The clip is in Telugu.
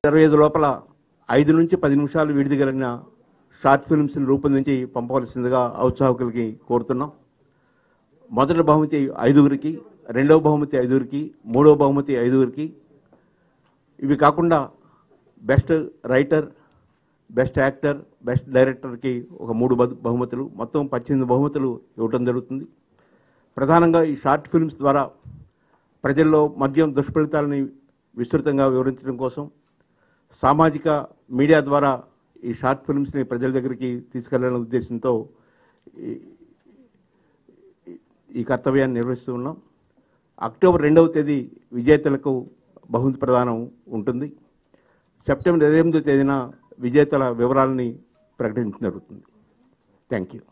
ఇరవై ఐదు లోపల ఐదు నుంచి పది నిమిషాలు విడిది కలిగిన షార్ట్ ఫిల్మ్స్ని రూపొందించి పంపవలసిందిగా ఔత్సాహకులకి కోరుతున్నాం మొదటి బహుమతి ఐదుగురికి రెండవ బహుమతి ఐదుగురికి మూడవ బహుమతి ఐదుగురికి ఇవి కాకుండా best writer best actor best డైరెక్టర్కి ఒక మూడు బహు- బహుమతులు మొత్తం పద్దెనిమిది బహుమతులు ఇవ్వటం జరుగుతుంది ప్రధానంగా ఈ షార్ట్ ఫిల్మ్స్ ద్వారా ప్రజల్లో మద్యం దుష్ఫలితాలని విస్తృతంగా వివరించడం కోసం సామాజిక మీడియా ద్వారా ఈ షార్ట్ ఫిల్మ్స్ని ప్రజల దగ్గరికి తీసుకెళ్లాలనే ఉద్దేశంతో ఈ- ఈ- ఈ కర్తవ్యాన్ని నిర్వహిస్తూ ఉన్నాం అక్టోబర్ రెండవ తేదీ విజేతలకు బహుమతి ప్రదానం ఉంటుంది సెప్టెంబర్ ఇరవై ఎనిమిదో తేదీన విజేతల వివరాలని ప్రకటించడం జరుగుతుంది థ్యాంక్ యూ